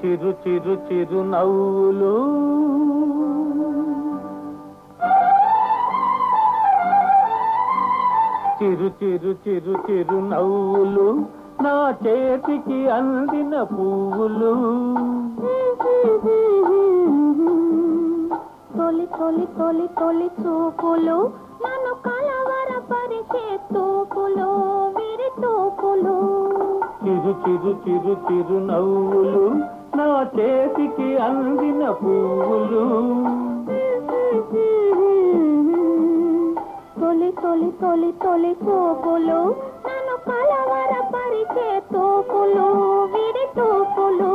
చిరు చిరు చిరు నవ్వులు చిరు చిరు చిరు చిరు నవ్వులు నా చేతికి అందిన పువ్వులు తొలి తొలి తొలి తొలి చూపులు నన్ను కలవరపరిచే తూపులు విరి తూపులు చిరు చిరు చిరు చిరు నవ్వులు నా చేతికి అందిన పువ్వులు తొలి తొలి తొలి తొలి చూపులు నన్ను కలవరపరిచే తూపులు విరి తూపులు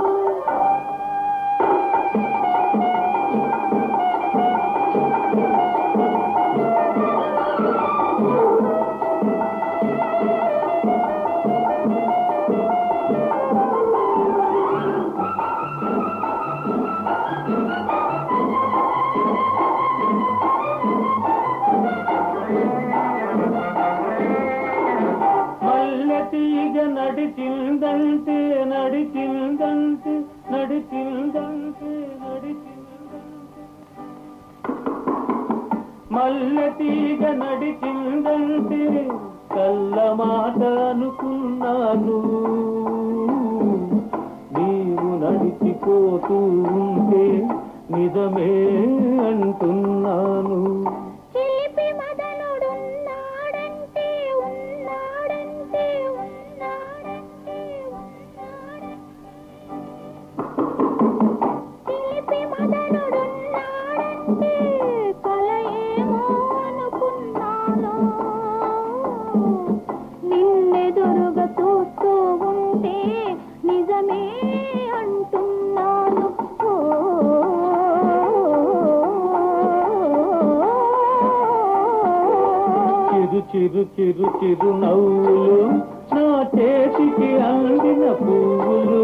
మల్లె తీగ నడిచిందంటే నడిచిందంటే నడిచిందంటే నడిచిందంటే మల్లె తీగ నడిచిందంటే కళ్ళ మాట అనుకున్నాను నీవు నడిచిపోతూ ఉంటే నిజమే అంటున్నాను చిలిపి మదనుడున్నాడంటే ఉన్నాడంటే ఉన్నాడంటే ఉన్నాడంటే చిలిపి మదనుడున్నాడంటే కల ఏమో అనుకున్నాను నిన్నెదురుగా చూస్తూ ఉంటే నిజమే అంటున్నాను చిరు చిరు చిరు చిరు నవ్వులు నా చేతికి అందిన పువ్వులు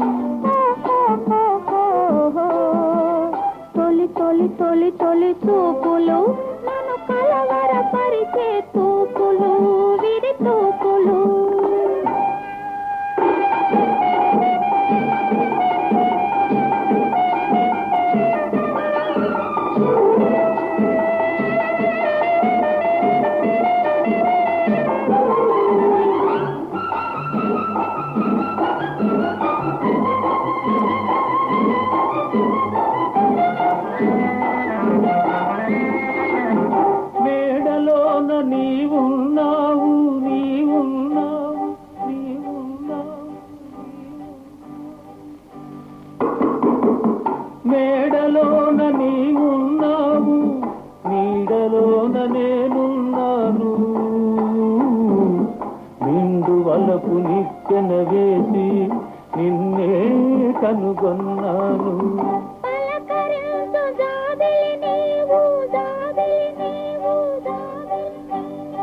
తొలి తొలి తొలి తొలి చూపులు నన్ను కలవరపరిచే తూపులు విడి తూపులు మేడలోన నీవున్నావు నీవున్నావు నీవున్నావు మేడలోన నీవున్నావు నీడలోన నేనున్నాను నిండు వలపు నిచ్చెన వేసి నిన్నే కనుగొన్నాను పలకరించు జాబిలి నీవు జాబిలి నీవు జాబిలి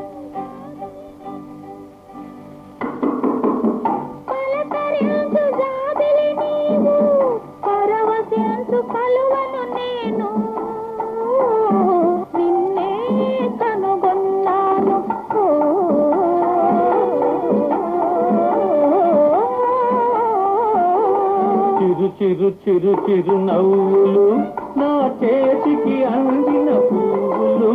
పలకరించు జాబిలి నీవు పరవశించు కలువను నేను నిన్నే కనుగొన్నాను చిరు చిరు చిరు చిరు నవ్వులు నా చేతికి అందిన పువ్వులు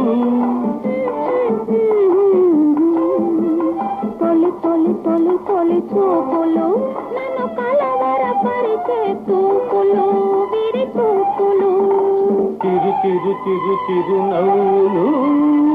తొలి తొలి తొలి తొలి చూపులు నన్ను కలవరపరిచే తూపులు విరి తూపులు చిరు చిరు చిరు చిరు నవ్వులు